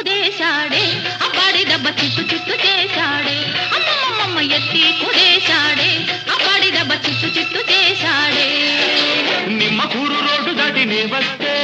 కుదేశాడే అబ్బాడి దెబ్బ చిత్తు చిత్తు చేశాడే అమ్మమ్మమ్మ ఎత్తి కుదేశాడే అబ్బాడి దెబ్బ చిత్తు చిత్తు చేశాడే నిమ్మకూరు రోడ్డు దాటి నే వస్తే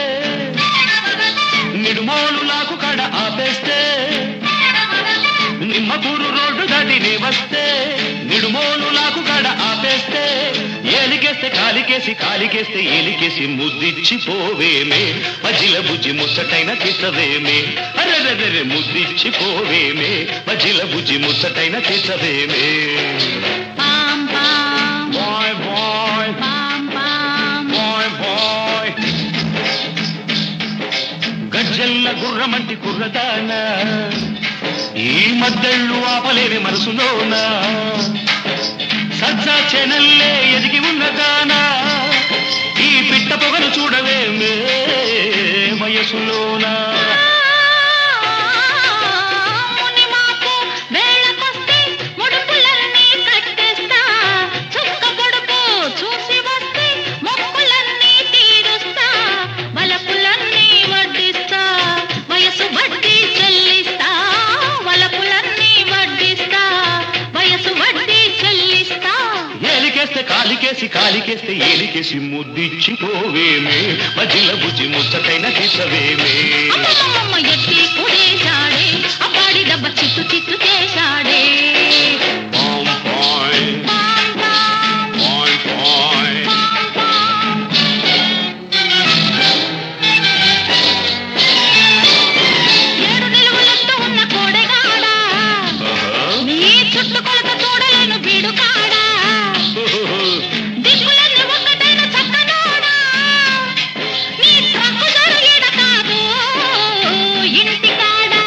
నిడుమోలు లాకు కడ ఆపేస్తే నిమ్మకూరు రోడ్డు దాటి నే వస్తే నిడుమోలు లాకు కడ ఆపేస్తే ఏలికేస్తే కాలికేసి కాలికేస్తే ఏలికేసి ముద్దిచ్చి పోవేమే మజిల బుజ్జి ముచ్చటైన తీసవేమే అరెరెరె ముద్దిచ్చి పోవేమే మజిల బుజ్జి ముచ్చటైన తీసవేమే పాం పాం బాయ్ బాయ్ పాం పాం బాయ్ బాయ్ గజ్జల్ల గుర్రమంటి కుర్రదాన ఈ మద్దళ్ళు ఆపలేని మనసులోన సజ్జా చెనల్లే ఎదిగి ఉన్నదానా ఈ పిట్ట పొగను చూడవేమే వయసులోనా మునిమాపు వేళకొస్తే ముడుపులన్నీ కట్టేస్తా చుక్క పొడుపు చూసి వస్తే మొక్కులన్నీ తీరుస్తా వలపులన్నీ వడ్డిస్తా వయసు వడ్డీ చెల్లిస్తా వలపులన్నీ వడ్డిస్తా వయసు వడ్డీ చెల్లిస్తా ఏలికేస్తే కాలికేసి కాలికేస్తే ఏలికేసి ముద్దిచ్చి పోవేమే మధ్యల బుజ్జి ముచ్చటైన తీసవేమే అమ్మమ్మమ్మ ఎత్తి కుదేశాడే అబ్బాడి దెబ్బ చిత్తు చిత్తు చేశాడే పాం పాయ్ పాం పాం పాయ్ పాయ్ పాం పాం ఏడు నిలువులెత్తు ఉన్న కోడెగాడా నీ చుట్టుకొలత చూడలేను బీడుకాడా దిక్కులన్నీ ఒక్కటైన చక్కనోడా నీ ట్రక్కు జరిగిన కాదు ఇంటికాడా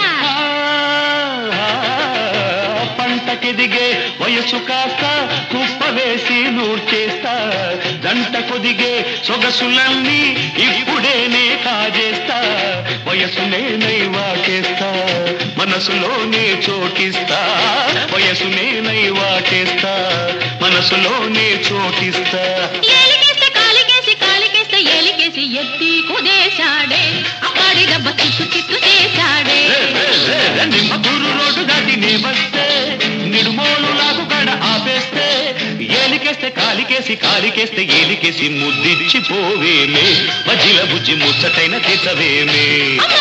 పంటకెదిగే వయసు కాస్త కుప్ప వేసి నూర్చేస్తా జంట కొదిగే సొగసులన్నీ ఇప్పుడేనే కాజేస్తా వయసునే నైవాటేస్తా మనసులోనే చోటిస్తా వయసునే నైవాటేస్తా మనసులోనే చోటిస్తా ఏలికేస్తే కాలికేసి కాలికేస్తే ఏలికేసి ఎత్తి కుదేశాడే అబ్బాడి దెబ్బ చిత్తు చిత్తు చేశాడే నిమ్మకూరు రోడ్డు దాటి నే వస్తే నిడుమోలు లాగు కడ ఆపేస్తే ఏలికేస్తే కాలికేసి కాలికేస్తే ఏలికేసి ముద్దిచ్చి పోవేమే మధ్యల బుజ్జి ముచ్చటైన తీసవేమే అమ్మ